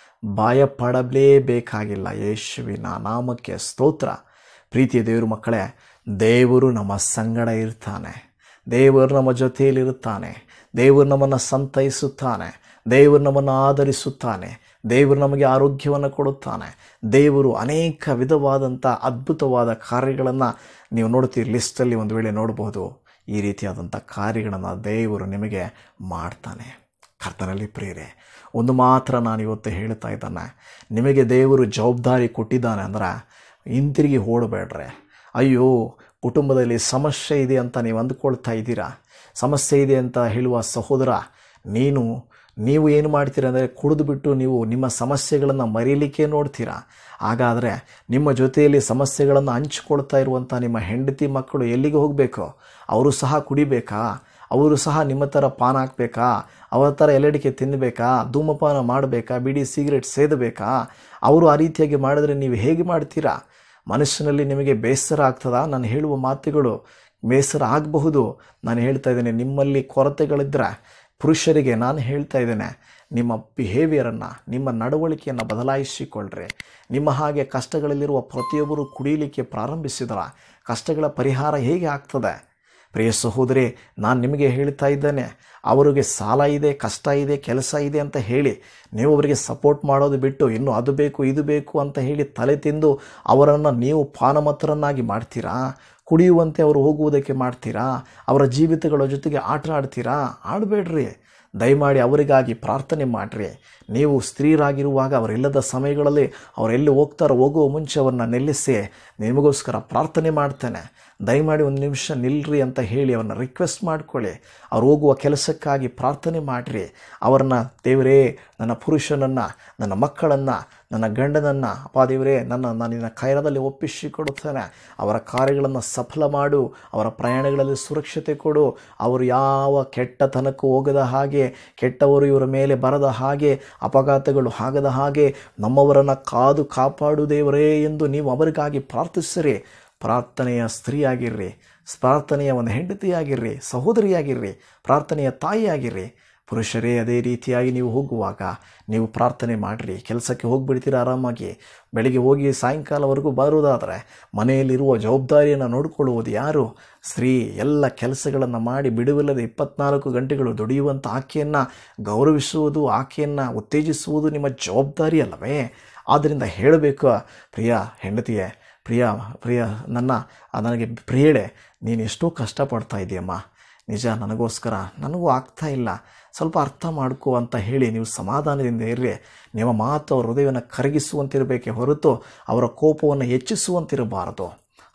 ಭಯಪಡಲೇಬೇಕಾಗಿಲ್ಲ ಯೇಸುವಿನ ನಾಮಕ್ಕೆ ಸ್ತೋತ್ರ ಪ್ರೀತಿಯ ದೇವರು ಮಕ್ಕಳೇ ದೇವರು ನಮ್ಮ ಸಂಗಡ ಇರ್ತಾನೆ ದೇವರು ನಮ್ಮ ಜೊತೆಯಲ್ಲಿರುತ್ತಾನೆ ದೇವರು ನಮ್ಮನ್ನು ಸಂತೈಸುತ್ತಾನೆ ದೇವರು ನಮ್ಮನ್ನು ಆಧರಿಸುತ್ತಾನೆ ದೇವರು ನಮಗೆ ಆರೋಗ್ಯವನ್ನು ಕೊಡುತ್ತಾನೆ ದೇವರು ಅನೇಕ ವಿಧವಾದಂಥ ಅದ್ಭುತವಾದ ಕಾರ್ಯಗಳನ್ನು ನೀವು ನೋಡ್ತೀರಿ ಲಿಸ್ಟಲ್ಲಿ ಒಂದು ವೇಳೆ ನೋಡಬಹುದು ಈ ರೀತಿಯಾದಂಥ ಕಾರ್ಯಗಳನ್ನು ದೇವರು ನಿಮಗೆ ಮಾಡ್ತಾನೆ ಕರ್ತನಲ್ಲಿ ಪ್ರೇರೆ ಒಂದು ಮಾತ್ರ ನಾನು ಇವತ್ತು ಹೇಳ್ತಾ ಇದ್ದಾನೆ ನಿಮಗೆ ದೇವರು ಜವಾಬ್ದಾರಿ ಕೊಟ್ಟಿದ್ದಾನೆ ಅಂದ್ರೆ ಹಿಂತಿರುಗಿ ಓಡಬೇಡ್ರೆ ಅಯ್ಯೋ ಕುಟುಂಬದಲ್ಲಿ ಸಮಸ್ಯೆ ಇದೆ ಅಂತ ನೀವು ಅಂದ್ಕೊಳ್ತಾ ಇದ್ದೀರಾ ಸಮಸ್ಯೆ ಇದೆ ಅಂತ ಹೇಳುವ ಸಹೋದರ ನೀನು ನೀವು ಏನು ಮಾಡ್ತೀರ ಅಂದರೆ ಕುಡಿದು ಬಿಟ್ಟು ನೀವು ನಿಮ್ಮ ಸಮಸ್ಯೆಗಳನ್ನು ಮರೀಲಿಕ್ಕೆ ನೋಡ್ತೀರಾ ಹಾಗಾದರೆ ನಿಮ್ಮ ಜೊತೆಯಲ್ಲಿ ಸಮಸ್ಯೆಗಳನ್ನು ಹಂಚಿಕೊಳ್ತಾ ಇರುವಂಥ ನಿಮ್ಮ ಹೆಂಡತಿ ಮಕ್ಕಳು ಎಲ್ಲಿಗೆ ಹೋಗಬೇಕು ಅವರು ಸಹ ಕುಡಿಬೇಕಾ ಅವರು ಸಹ ನಿಮ್ಮ ಥರ ಪಾನ್ ಹಾಕಬೇಕಾ ಅವರ ಥರ ಎಲ್ಲಡಿಕೆ ತಿನ್ನಬೇಕಾ ಧೂಮಪಾನ ಮಾಡಬೇಕಾ ಬಿಡಿ ಸಿಗರೆಟ್ ಸೇದಬೇಕಾ ಅವರು ಆ ರೀತಿಯಾಗಿ ಮಾಡಿದ್ರೆ ನೀವು ಹೇಗೆ ಮಾಡ್ತೀರಾ ಮನುಷ್ಯನಲ್ಲಿ ನಿಮಗೆ ಬೇಸರ ಆಗ್ತದಾ ನಾನು ಹೇಳುವ ಮಾತುಗಳು ಬೇಸರ ಆಗಬಹುದು ನಾನು ಹೇಳ್ತಾ ಇದ್ದೇನೆ ನಿಮ್ಮಲ್ಲಿ ಕೊರತೆಗಳಿದ್ದರೆ ಪುರುಷರಿಗೆ ನಾನು ಹೇಳ್ತಾ ಇದ್ದೇನೆ ನಿಮ್ಮ ಬಿಹೇವಿಯರನ್ನು ನಿಮ್ಮ ನಡವಳಿಕೆಯನ್ನು ಬದಲಾಯಿಸಿಕೊಳ್ಳ್ರಿ ನಿಮ್ಮ ಹಾಗೆ ಕಷ್ಟಗಳಲ್ಲಿರುವ ಪ್ರತಿಯೊಬ್ಬರು ಕುಡಿಯಲಿಕ್ಕೆ ಪ್ರಾರಂಭಿಸಿದರ ಕಷ್ಟಗಳ ಪರಿಹಾರ ಹೇಗೆ ಆಗ್ತದೆ ಪ್ರಿಯ ಸಹೋದರಿ ನಾನು ನಿಮಗೆ ಹೇಳ್ತಾ ಇದ್ದೇನೆ ಅವರಿಗೆ ಸಾಲ ಇದೆ ಕಷ್ಟ ಇದೆ ಕೆಲಸ ಇದೆ ಅಂತ ಹೇಳಿ ನೀವು ಅವರಿಗೆ ಸಪೋರ್ಟ್ ಮಾಡೋದು ಬಿಟ್ಟು ಇನ್ನು ಅದು ಬೇಕು ಇದು ಬೇಕು ಅಂತ ಹೇಳಿ ತಲೆ ತಿಂದು ಅವರನ್ನು ನೀವು ಪಾನಮತ್ತರನ್ನಾಗಿ ಮಾಡ್ತೀರಾ ಕುಡಿಯುವಂತೆ ಅವರು ಹೋಗುವುದಕ್ಕೆ ಮಾಡ್ತೀರಾ ಅವರ ಜೀವಿತಗಳ ಜೊತೆಗೆ ಆಟ ಆಡ್ತೀರಾ ಆಡಬೇಡ್ರಿ ದಯಮಾಡಿ ಅವರಿಗಾಗಿ ಪ್ರಾರ್ಥನೆ ಮಾಡಿರಿ ನೀವು ಸ್ತ್ರೀರಾಗಿರುವಾಗ ಅವರಿಲ್ಲದ ಸಮಯಗಳಲ್ಲಿ ಅವರೆಲ್ಲಿ ಹೋಗ್ತಾರೋ ಹೋಗುವ ಮುಂಚೆ ಅವ್ರನ್ನ ನಿಲ್ಲಿಸಿ ನಿಮಗೋಸ್ಕರ ಪ್ರಾರ್ಥನೆ ಮಾಡ್ತೇನೆ ದಯಮಾಡಿ ಒಂದು ನಿಮಿಷ ನಿಲ್ರಿ ಅಂತ ಹೇಳಿ ಅವ್ರನ್ನ ರಿಕ್ವೆಸ್ಟ್ ಮಾಡ್ಕೊಳ್ಳಿ ಅವ್ರು ಹೋಗುವ ಕೆಲಸಕ್ಕಾಗಿ ಪ್ರಾರ್ಥನೆ ಮಾಡಿರಿ ಅವ್ರನ್ನ ದೇವರೇ ನನ್ನ ಪುರುಷನನ್ನು ನನ್ನ ಮಕ್ಕಳನ್ನು ನನ್ನ ಗಂಡನನ್ನು ಅಪ್ಪ ದೇವರೇ ನನ್ನ ನಾನು ನಿನ್ನ ಕೈರದಲ್ಲಿ ಒಪ್ಪಿಸಿಕೊಡುತ್ತೇನೆ ಅವರ ಕಾರ್ಯಗಳನ್ನು ಸಫಲ ಮಾಡು ಅವರ ಪ್ರಯಾಣಗಳಲ್ಲಿ ಸುರಕ್ಷತೆ ಕೊಡು ಅವರು ಯಾವ ಕೆಟ್ಟತನಕ್ಕೂ ಹೋಗದ ಹಾಗೆ ಕೆಟ್ಟವರು ಇವರ ಮೇಲೆ ಬರದ ಹಾಗೆ ಅಪಘಾತಗಳು ಆಗದ ಹಾಗೆ ನಮ್ಮವರನ್ನು ಕಾದು ಕಾಪಾಡು ದೇವರೇ ಎಂದು ನೀವು ಅವರಿಗಾಗಿ ಪ್ರಾರ್ಥಿಸಿರಿ ಪ್ರಾರ್ಥನೆಯ ಸ್ತ್ರೀಯಾಗಿರ್ರಿ ಪ್ರಾರ್ಥನೆಯ ಒಂದು ಹೆಂಡತಿಯಾಗಿರ್ರಿ ಸಹೋದರಿಯಾಗಿರ್ರಿ ಪ್ರಾರ್ಥನೆಯ ತಾಯಿಯಾಗಿರ್ರಿ ಪುರುಷರೇ ಅದೇ ರೀತಿಯಾಗಿ ನೀವು ಹೋಗುವಾಗ ನೀವು ಪ್ರಾರ್ಥನೆ ಮಾಡಿರಿ ಕೆಲಸಕ್ಕೆ ಹೋಗಿಬಿಡ್ತೀರ ಆರಾಮಾಗಿ ಬೆಳಿಗ್ಗೆ ಹೋಗಿ ಸಾಯಂಕಾಲವರೆಗೂ ಬರುವುದಾದರೆ ಮನೆಯಲ್ಲಿರುವ ಜವಾಬ್ದಾರಿಯನ್ನು ನೋಡಿಕೊಳ್ಳುವುದು ಯಾರು ಸ್ತ್ರೀ ಎಲ್ಲ ಕೆಲಸಗಳನ್ನು ಮಾಡಿ ಬಿಡುವಿಲ್ಲದೆ ಇಪ್ಪತ್ನಾಲ್ಕು ಗಂಟೆಗಳು ದುಡಿಯುವಂಥ ಆಕೆಯನ್ನು ಗೌರವಿಸುವುದು ಆಕೆಯನ್ನು ಉತ್ತೇಜಿಸುವುದು ನಿಮ್ಮ ಜವಾಬ್ದಾರಿ ಅಲ್ಲವೇ ಆದ್ದರಿಂದ ಹೇಳಬೇಕು ಪ್ರಿಯ ಹೆಂಡತಿಯೇ ಪ್ರಿಯ ಪ್ರಿಯ ನನ್ನ ನನಗೆ ಪ್ರಿಯಳೆ ನೀನು ಎಷ್ಟೋ ಕಷ್ಟಪಡ್ತಾ ಇದೆಯಮ್ಮ ನಿಜ ನನಗೋಸ್ಕರ ನನಗೂ ಆಗ್ತಾ ಇಲ್ಲ ಸ್ವಲ್ಪ ಅರ್ಥ ಮಾಡ್ಕೋ ಅಂತ ಹೇಳಿ ನೀವು ಸಮಾಧಾನದಿಂದ ಇರ್ರಿ ನಿಮ್ಮ ಮಾತು ಅವರ ಹೃದಯವನ್ನು ಕರಗಿಸುವಂತಿರಬೇಕೆ ಹೊರತು ಅವರ ಕೋಪವನ್ನು ಹೆಚ್ಚಿಸುವಂತಿರಬಾರದು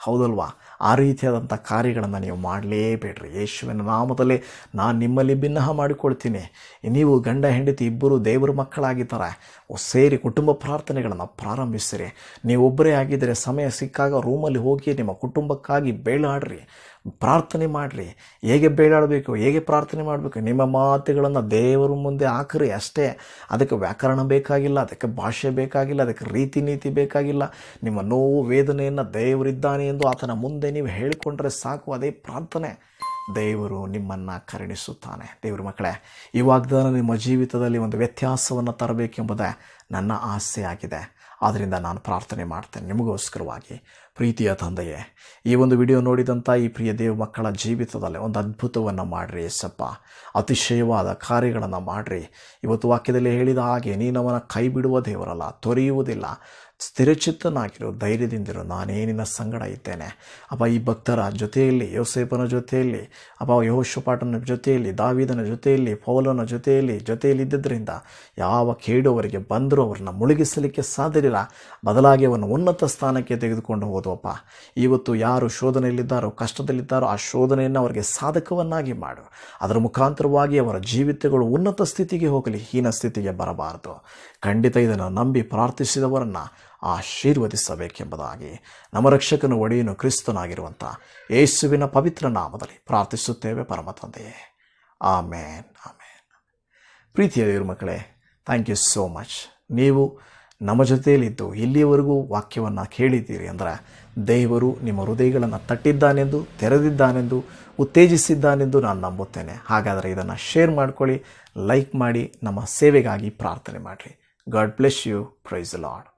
ಹೌದಲ್ವಾ ಆ ರೀತಿಯಾದಂಥ ಕಾರ್ಯಗಳನ್ನು ನೀವು ಮಾಡಲೇಬೇಡ್ರಿ ಯೇಸುವಿನ ನಾಮದಲ್ಲಿ ನಾನು ನಿಮ್ಮಲ್ಲಿ ಭಿನ್ನಹ ಮಾಡಿಕೊಳ್ತೀನಿ ನೀವು ಗಂಡ ಹೆಂಡತಿ ಇಬ್ಬರು ದೇವರ ಮಕ್ಕಳಾಗಿದ್ದಾರೆ ಸೇರಿ ಕುಟುಂಬ ಪ್ರಾರ್ಥನೆಗಳನ್ನು ಪ್ರಾರಂಭಿಸಿರಿ ನೀವೊಬ್ಬರೇ ಆಗಿದ್ದರೆ ಸಮಯ ಸಿಕ್ಕಾಗ ರೂಮಲ್ಲಿ ಹೋಗಿ ನಿಮ್ಮ ಕುಟುಂಬಕ್ಕಾಗಿ ಬೇಳಾಡ್ರಿ ಪ್ರಾರ್ಥನೆ ಮಾಡಿರಿ ಹೇಗೆ ಬೇಡಾಡಬೇಕು ಹೇಗೆ ಪ್ರಾರ್ಥನೆ ಮಾಡಬೇಕು ನಿಮ್ಮ ಮಾತುಗಳನ್ನು ದೇವರ ಮುಂದೆ ಹಾಕ್ರಿ ಅಷ್ಟೇ ಅದಕ್ಕೆ ವ್ಯಾಕರಣ ಬೇಕಾಗಿಲ್ಲ ಅದಕ್ಕೆ ಭಾಷೆ ಬೇಕಾಗಿಲ್ಲ ಅದಕ್ಕೆ ರೀತಿ ನೀತಿ ಬೇಕಾಗಿಲ್ಲ ನಿಮ್ಮ ನೋವು ವೇದನೆಯನ್ನು ದೇವರಿದ್ದಾನೆ ಎಂದು ಆತನ ಮುಂದೆ ನೀವು ಹೇಳಿಕೊಂಡ್ರೆ ಸಾಕು ಅದೇ ಪ್ರಾರ್ಥನೆ ದೇವರು ನಿಮ್ಮನ್ನು ಕರುಣಿಸುತ್ತಾನೆ ದೇವ್ರ ಮಕ್ಕಳೇ ಈ ವಾಗ್ದಾನ ನಿಮ್ಮ ಜೀವಿತದಲ್ಲಿ ಒಂದು ವ್ಯತ್ಯಾಸವನ್ನು ತರಬೇಕೆಂಬುದೇ ನನ್ನ ಆಸೆ ಆಗಿದೆ ಆದ್ದರಿಂದ ನಾನು ಪ್ರಾರ್ಥನೆ ಮಾಡ್ತೇನೆ ನಿಮಗೋಸ್ಕರವಾಗಿ ಪ್ರೀತಿಯ ತಂದೆಯೇ ಈ ಒಂದು ವಿಡಿಯೋ ನೋಡಿದಂಥ ಈ ಪ್ರಿಯ ದೇವ ಮಕ್ಕಳ ಜೀವಿತದಲ್ಲಿ ಒಂದು ಅದ್ಭುತವನ್ನು ಮಾಡಿರಿ ಎಸಪ್ಪ ಅತಿಶಯವಾದ ಕಾರ್ಯಗಳನ್ನು ಮಾಡಿರಿ ಇವತ್ತು ವಾಕ್ಯದಲ್ಲಿ ಹೇಳಿದ ಹಾಗೆ ನೀನವನ ಕೈ ಬಿಡುವ ದೇವರಲ್ಲ ತೊರೆಯುವುದಿಲ್ಲ ಸ್ಥಿರಚಿತ್ತನಾಗಿರು ಧೈರ್ಯದಿಂದಿರು ನಾನೇ ನಿನ್ನ ಸಂಗಡ ಇದ್ದೇನೆ ಅಪ್ಪ ಈ ಭಕ್ತರ ಜೊತೆಯಲ್ಲಿ ಯೋಸೇಪನ ಜೊತೆಯಲ್ಲಿ ಅಪ್ಪ ಯಹೋಶಪಾಟನ ಜೊತೆಯಲ್ಲಿ ದಾವಿದನ ಜೊತೆಯಲ್ಲಿ ಪೌಲನ ಜೊತೆಯಲ್ಲಿ ಜೊತೆಯಲ್ಲಿ ಇದ್ದಿದ್ದರಿಂದ ಯಾವ ಕೇಡು ಅವರಿಗೆ ಬಂದರೂ ಅವ್ರನ್ನ ಮುಳುಗಿಸಲಿಕ್ಕೆ ಸಾಧ್ಯವಿಲ್ಲ ಬದಲಾಗಿ ಅವರನ್ನು ಉನ್ನತ ಸ್ಥಾನಕ್ಕೆ ತೆಗೆದುಕೊಂಡು ಹೋದವಪ್ಪ ಇವತ್ತು ಯಾರು ಶೋಧನೆಯಲ್ಲಿದ್ದಾರೋ ಕಷ್ಟದಲ್ಲಿದ್ದಾರೋ ಆ ಶೋಧನೆಯನ್ನು ಅವರಿಗೆ ಸಾಧಕವನ್ನಾಗಿ ಮಾಡು ಅದರ ಮುಖಾಂತರವಾಗಿ ಅವರ ಜೀವಿತಗಳು ಉನ್ನತ ಸ್ಥಿತಿಗೆ ಹೋಗಲಿ ಹೀನ ಸ್ಥಿತಿಗೆ ಬರಬಾರದು ಖಂಡಿತ ಇದನ್ನು ನಂಬಿ ಪ್ರಾರ್ಥಿಸಿದವರನ್ನು ಆಶೀರ್ವದಿಸಬೇಕೆಂಬುದಾಗಿ ನಮ್ಮ ರಕ್ಷಕನು ಒಡೆಯನು ಕ್ರಿಸ್ತನಾಗಿರುವಂಥ ಯೇಸುವಿನ ಪವಿತ್ರ ನಾಮದಲ್ಲಿ ಪ್ರಾರ್ಥಿಸುತ್ತೇವೆ ಪರಮ ತಂದೆಯೇ ಆಮೇನ್ ಆಮೇನ್ ಪ್ರೀತಿಯ ದೇವ್ರ ಮಕ್ಕಳೇ ಥ್ಯಾಂಕ್ ಯು ಸೋ ಮಚ್ ನೀವು ನಮ್ಮ ಜೊತೆಯಲ್ಲಿದ್ದು ಇಲ್ಲಿಯವರೆಗೂ ವಾಕ್ಯವನ್ನು ಕೇಳಿದ್ದೀರಿ ಅಂದರೆ ದೇವರು ನಿಮ್ಮ ಹೃದಯಗಳನ್ನು ತಟ್ಟಿದ್ದಾನೆಂದು ತೆರೆದಿದ್ದಾನೆಂದು ಉತ್ತೇಜಿಸಿದ್ದಾನೆಂದು ನಾನು ನಂಬುತ್ತೇನೆ ಹಾಗಾದರೆ ಇದನ್ನು ಶೇರ್ ಮಾಡ್ಕೊಳ್ಳಿ ಲೈಕ್ ಮಾಡಿ ನಮ್ಮ ಸೇವೆಗಾಗಿ ಪ್ರಾರ್ಥನೆ ಮಾಡಿರಿ God bless you praise Lad